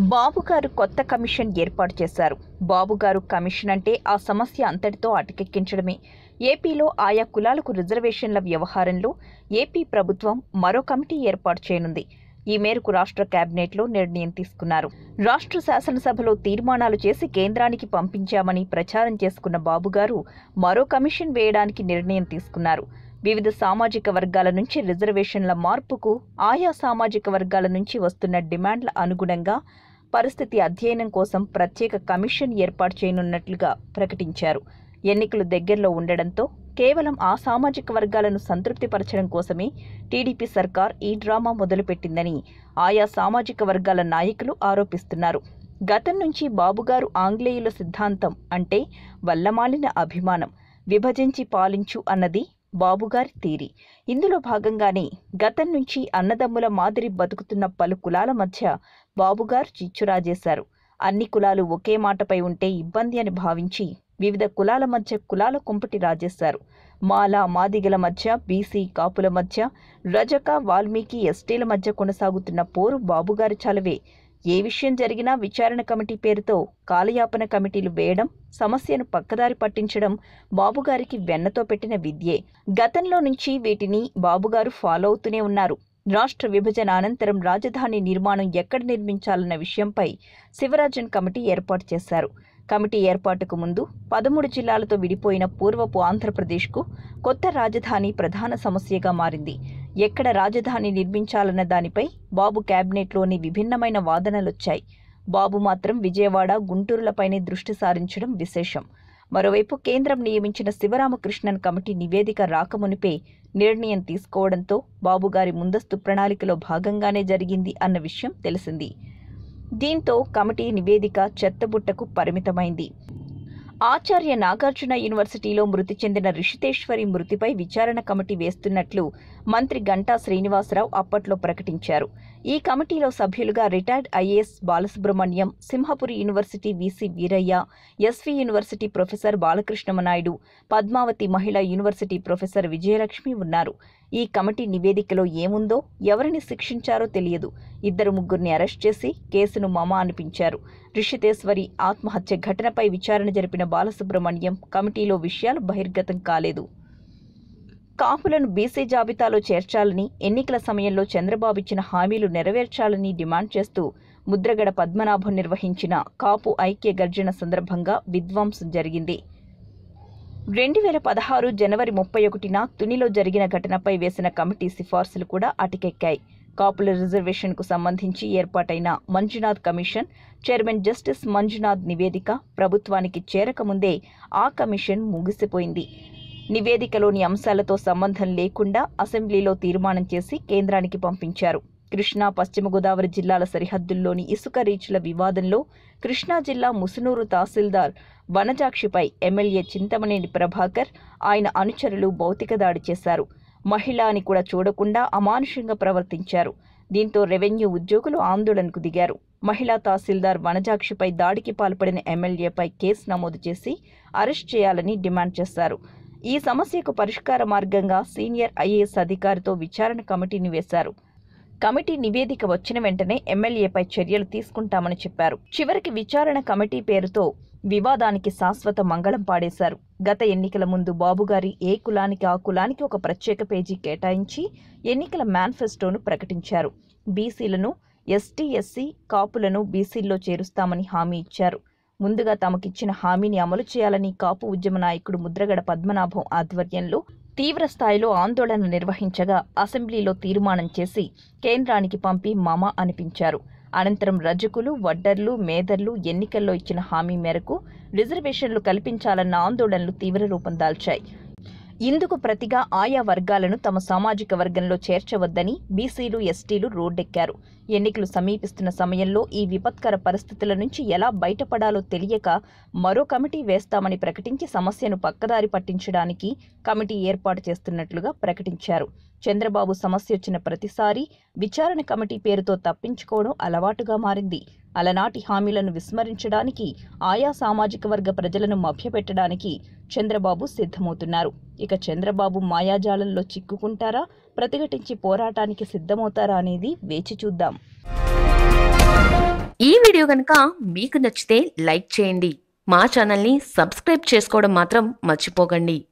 బాబు గారు కొత్త కమిషన్ ఏర్పాటు చేశారు బాబు గారు కమిషన్ అంటే ఆ సమస్య అంతటితో అటకెక్కించడమే ఏపీలో ఆయా కులాలకు రిజర్వేషన్ల వ్యవహారంలో ఏపీ ప్రభుత్వం మరో కమిటీ ఏర్పాటు చేయనుంది ఈ మేరకు రాష్ట్ర కేబినెట్లో నిర్ణయం తీసుకున్నారు రాష్ట్ర శాసనసభలో తీర్మానాలు చేసి కేంద్రానికి పంపించామని ప్రచారం చేసుకున్న బాబు గారు మరో కమిషన్ వేయడానికి నిర్ణయం తీసుకున్నారు వివిధ సామాజిక వర్గాల నుంచి రిజర్వేషన్ల మార్పుకు ఆయా సామాజిక వర్గాల నుంచి వస్తున్న డిమాండ్ల అనుగుణంగా పరిస్థితి అధ్యయనం కోసం ప్రత్యేక కమిషన్ ఏర్పాటు చేయనున్నట్లుగా ప్రకటించారు ఎన్నికలు దగ్గరలో ఉండడంతో కేవలం ఆ సామాజిక వర్గాలను సంతృప్తిపరచడం కోసమే టీడీపీ సర్కార్ ఈ డ్రామా మొదలుపెట్టిందని ఆయా సామాజిక వర్గాల నాయకులు ఆరోపిస్తున్నారు గతం నుంచి బాబుగారు ఆంగ్లేయుల సిద్ధాంతం అంటే వల్లమాలిన అభిమానం విభజించి పాలించు అన్నది బాబుగారి తీరి ఇందులో భాగంగానే గతం నుంచి అన్నదమ్ముల మాదిరి బతుకుతున్న పలు కులాల మధ్య బాబుగారు చిచ్చురాజేశారు అన్ని కులాలు ఒకే మాటపై ఉంటే ఇబ్బంది అని భావించి వివిధ కులాల మధ్య కులాల కుంపటి రాజేశారు మాల మాదిగల మధ్య బీసీ కాపుల మధ్య రజక వాల్మీకి ఎస్టీల మధ్య కొనసాగుతున్న పోరు బాబుగారి చలవే ఏ విషయం జరిగినా విచారణ కమిటీ పేరుతో కాలయాపన కమిటీలు వేయడం సమస్యను పక్కదారి పట్టించడం బాబుగారికి వెన్నతో పెట్టిన విద్యే గతంలో నుంచి వీటిని బాబుగారు ఫాలో అవుతూనే ఉన్నారు రాష్ట్ర విభజన అనంతరం రాజధాని నిర్మాణం ఎక్కడ నిర్మించాలన్న విషయంపై శివరాజన్ కమిటీ ఏర్పాటు చేశారు కమిటీ ఏర్పాటుకు ముందు పదమూడు జిల్లాలతో విడిపోయిన పూర్వపు ఆంధ్రప్రదేశ్కు కొత్త రాజధాని ప్రధాన సమస్యగా మారింది ఎక్కడ రాజధాని నిర్మించాలన్న దానిపై బాబు కేబినెట్లోని విభిన్నమైన వాదనలొచ్చాయి బాబు మాత్రం విజయవాడ గుంటూరులపైనే దృష్టి సారించడం విశేషం మరోవైపు కేంద్రం నియమించిన శివరామకృష్ణన్ కమిటీ నివేదిక రాకమునిపే నిర్ణయం తీసుకోవడంతో బాబుగారి ముందస్తు ప్రణాళికలో భాగంగానే జరిగింది అన్న విషయం తెలిసింది దీంతో కమిటీ నివేదిక చెత్తబుట్టకు పరిమితమైంది ఆచార్య నాగార్జున యూనివర్సిటీలో మృతి చెందిన రిషితేశ్వరి మృతిపై విచారణ కమిటీ వేస్తున్నట్లు మంత్రి గంటా శ్రీనివాసరావు అప్పట్లో ప్రకటించారు ఈ కమిటీలో సభ్యులుగా retired IAS Balasubrahmanyam Simhapuri university VC Veeraiah SV university professor Balakrishnama Naidu Padmavathi Mahila university professor Vijayalakshmi ఉన్నారు ఈ కమిటీ నివేదికలో ఏముందో ఎవరిని శిక్షించారో తెలియదు ఇద్దరు ముగ్గురిని అరెస్ట్ చేసి కేసును మమ అనిపించారు రిషితేశ్వరి ఆత్మహత్య ఘటనపై విచారణ జరిపిన బాలసుబ్రహ్మణ్యం కమిటీలో విషయాలు బహిర్గతం కాలేదు కాపులను బీసీ జాబితాలో చేర్చాలని ఎన్నికల సమయంలో చంద్రబాబు ఇచ్చిన హామీలు నెరవేర్చాలని డిమాండ్ చేస్తూ ముద్రగడ పద్మనాభం నిర్వహించిన కాపు ఐక్య గర్జన సందర్భంగా విధ్వంసం జరిగింది రెండు వేల పదహారు జనవరి ముప్పై ఒకటిన తునిలో జరిగిన ఘటనపై వేసిన కమిటీ సిఫార్సులు కూడా అటకెక్కాయి కాపుల రిజర్వేషన్కు సంబంధించి ఏర్పాటైన Manjunath commission chairman justice Manjunath నివేదిక ప్రభుత్వానికి చేరకముందే ఆ కమిషన్ ముగిసిపోయింది నివేదికలోని అంశాలతో సంబంధం లేకుండా అసెంబ్లీలో తీర్మానం చేసి కేంద్రానికి పంపించారు కృష్ణా పశ్చిమ గోదావరి జిల్లాల సరిహద్దుల్లోని ఇసుక రీచ్ల వివాదంలో కృష్ణా జిల్లా ముసునూరు తహసీల్దార్ వనజాక్షిపై ఎమ్మెల్యే చింతమనేని ప్రభాకర్ ఆయన అనుచరులు భౌతిక దాడి చేశారు మహిళ అని కూడా చూడకుండా అమానుషంగా ప్రవర్తించారు దీంతో రెవెన్యూ ఉద్యోగులు ఆందోళనకు దిగారు మహిళా తహసీల్దార్ వనజాక్షిపై దాడికి పాల్పడిన ఎమ్మెల్యేపై కేసు నమోదు చేసి అరెస్ట్ చేయాలని డిమాండ్ చేశారు ఈ సమస్యకు పరిష్కార మార్గంగా సీనియర్ ఐఏఎస్ అధికారితో విచారణ కమిటీని వేశారు కమిటీ నివేదిక వచ్చిన వెంటనే ఎమ్మెల్యేపై చర్యలు తీసుకుంటామని చెప్పారు చివరికి విచారణ కమిటీ పేరుతో వివాదానికి శాశ్వత మంగళం పాడేశారు గత ఎన్నికల ముందు బాబుగారి ఏ కులానికి ఆ కులానికి ఒక ప్రత్యేక పేజీ కేటాయించి ఎన్నికల మేనిఫెస్టోను ప్రకటించారు బీసీలను ఎస్టీ ఎస్సీ కాపులను బీసీల్లో చేరుస్తామని హామీ ఇచ్చారు ముందుగా తమకిచ్చిన హామీని అమలు చేయాలని కాపు ఉద్యమ నాయకుడు ముద్రగడ పద్మనాభం ఆధ్వర్యంలో తీవ్ర స్థాయిలో ఆందోళన నిర్వహించగా అసెంబ్లీలో తీర్మానం చేసి కేంద్రానికి పంపి మమ అనిపించారు అనంతరం రజకులు వడ్డర్లు మేదర్లు ఎన్నికల్లో ఇచ్చిన హామీ మేరకు రిజర్వేషన్లు కల్పించాలన్న ఆందోళనలు తీవ్ర రూపం దాల్చాయి ఇందుకు ప్రతిగా ఆయా వర్గాలను తమ సామాజిక వర్గంలో చేర్చవద్దని బీసీలు ఎస్టీలు రోడ్డెక్కారు ఎన్నికలు సమీపిస్తున్న సమయంలో ఈ విపత్కర పరిస్థితుల నుంచి ఎలా బయటపడాలో తెలియక మరో కమిటీ వేస్తామని ప్రకటించి సమస్యను పక్కదారి పట్టించడానికి కమిటీ ఏర్పాటు చేస్తున్నట్లుగా ప్రకటించారు చంద్రబాబు సమస్య వచ్చిన ప్రతిసారి విచారణ కమిటీ పేరుతో తప్పించుకోవడం అలవాటుగా మారింది అలనాటి హామీలను విస్మరించడానికి ఆయా సామాజిక వర్గ ప్రజలను మభ్యపెట్టడానికి చంద్రబాబు సిద్ధమవుతున్నారు ఇక చంద్రబాబు మాయాజాలంలో చిక్కుకుంటారా ప్రతిఘటించి పోరాటానికి సిద్ధమవుతారా అనేది వేచి చూద్దాం ఈ వీడియో కనుక మీకు నచ్చితే లైక్ చేయండి మా ఛానల్ని సబ్స్క్రైబ్ చేసుకోవడం మాత్రం మర్చిపోకండి